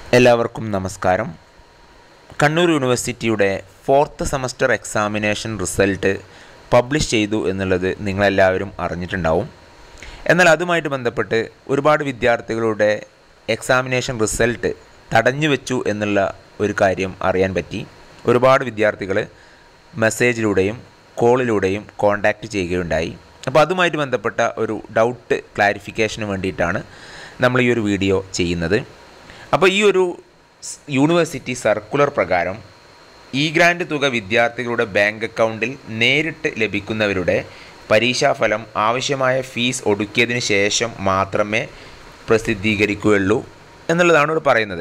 എല്ലാവർക്കും നമസ്കാരം കണ്ണൂർ യൂണിവേഴ്സിറ്റിയുടെ fourth semester examination result publish ചെയ്തു എന്നുള്ളത് നിങ്ങളെല്ലാവരും അറിഞ്ഞിട്ടുണ്ടാവും എന്നാൽ അതുമായിട്ട് ബന്ധപ്പെട്ട് ഒരുപാട് വിദ്യാർത്ഥികളുടെ എക്സാമിനേഷൻ റിസൾട്ട് തടഞ്ഞു വെച്ചു എന്നുള്ള ഒരു കാര്യം അറിയാൻ പറ്റി ഒരുപാട് വിദ്യാർത്ഥികൾ മെസ്സേജിലൂടെയും കോളിലൂടെയും കോൺടാക്റ്റ് ചെയ്യുകയുണ്ടായി അപ്പോൾ അതുമായിട്ട് ബന്ധപ്പെട്ട ഒരു ഡൗട്ട് ക്ലാരിഫിക്കേഷന് വേണ്ടിയിട്ടാണ് നമ്മൾ ഈ ഒരു വീഡിയോ ചെയ്യുന്നത് അപ്പോൾ ഈ ഒരു സ് യൂണിവേഴ്സിറ്റി സർക്കുലർ പ്രകാരം ഇ ഗ്രാൻഡ് തുക വിദ്യാർത്ഥികളുടെ ബാങ്ക് അക്കൗണ്ടിൽ നേരിട്ട് ലഭിക്കുന്നവരുടെ പരീക്ഷാഫലം ആവശ്യമായ ഫീസ് ഒടുക്കിയതിന് ശേഷം മാത്രമേ പ്രസിദ്ധീകരിക്കുകയുള്ളൂ എന്നുള്ളതാണ് ഇവിടെ പറയുന്നത്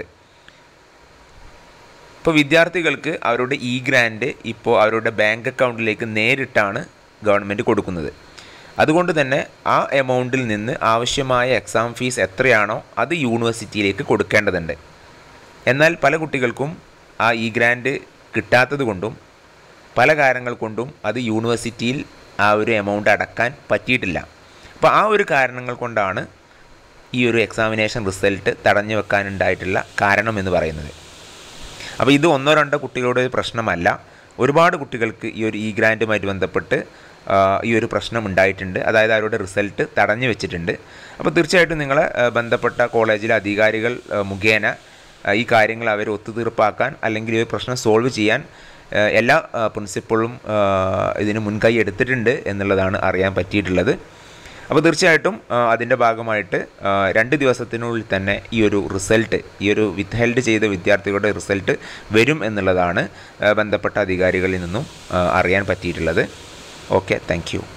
ഇപ്പോൾ വിദ്യാർത്ഥികൾക്ക് അവരുടെ ഇ ഗ്രാൻഡ് ഇപ്പോൾ അവരുടെ ബാങ്ക് അക്കൗണ്ടിലേക്ക് നേരിട്ടാണ് ഗവൺമെൻറ് കൊടുക്കുന്നത് അതുകൊണ്ട് തന്നെ ആ എമൗണ്ടിൽ നിന്ന് ആവശ്യമായ എക്സാം ഫീസ് എത്രയാണോ അത് യൂണിവേഴ്സിറ്റിയിലേക്ക് കൊടുക്കേണ്ടതുണ്ട് എന്നാൽ പല കുട്ടികൾക്കും ആ ഇ ഗ്രാൻഡ് കിട്ടാത്തത് കൊണ്ടും പല കാരണങ്ങൾ കൊണ്ടും അത് യൂണിവേഴ്സിറ്റിയിൽ ആ ഒരു എമൗണ്ട് അടക്കാൻ പറ്റിയിട്ടില്ല അപ്പോൾ ആ ഒരു കാരണങ്ങൾ കൊണ്ടാണ് ഈ ഒരു എക്സാമിനേഷൻ റിസൾട്ട് തടഞ്ഞു വെക്കാനുണ്ടായിട്ടുള്ള കാരണം എന്ന് പറയുന്നത് അപ്പോൾ ഇത് ഒന്നോ രണ്ടോ കുട്ടികളുടെ ഒരു പ്രശ്നമല്ല ഒരുപാട് കുട്ടികൾക്ക് ഈ ഒരു ഇ ഗ്രാൻറ്റുമായിട്ട് ബന്ധപ്പെട്ട് ആ, ഈ ഒരു പ്രശ്നം ഉണ്ടായിട്ടുണ്ട് അതായത് അവരുടെ റിസൾട്ട് തടഞ്ഞു വെച്ചിട്ടുണ്ട് അപ്പോൾ തീർച്ചയായിട്ടും നിങ്ങളെ ആ, ബന്ധപ്പെട്ട കോളേജിലെ അധികാരികൾ ആ, മുഖേന ആ, ഈ കാര്യങ്ങൾ അവർ ഒത്തുതീർപ്പാക്കാൻ അല്ലെങ്കിൽ ഈ ഒരു പ്രശ്നം സോൾവ് ചെയ്യാൻ ആ, എല്ലാ ആ, പ്രിൻസിപ്പളും ആ, ഇതിന് മുൻകൈ എടുത്തിട്ടുണ്ട് എന്നുള്ളതാണ് അറിയാൻ പറ്റിയിട്ടുള്ളത് അപ്പോൾ തീർച്ചയായിട്ടും ആ, അതിൻ്റെ ഭാഗമായിട്ട് ആ, രണ്ട് ദിവസത്തിനുള്ളിൽ തന്നെ ഈ ഒരു റിസൾട്ട് ഈ ഒരു വിത്ത്ഹെൽഡ് ചെയ്ത വിദ്യാർത്ഥികളുടെ റിസൾട്ട് വരും എന്നുള്ളതാണ് ആ, ബന്ധപ്പെട്ട അധികാരികളിൽ നിന്നും ആ, അറിയാൻ പറ്റിയിട്ടുള്ളത് ഓക്കെ താങ്ക്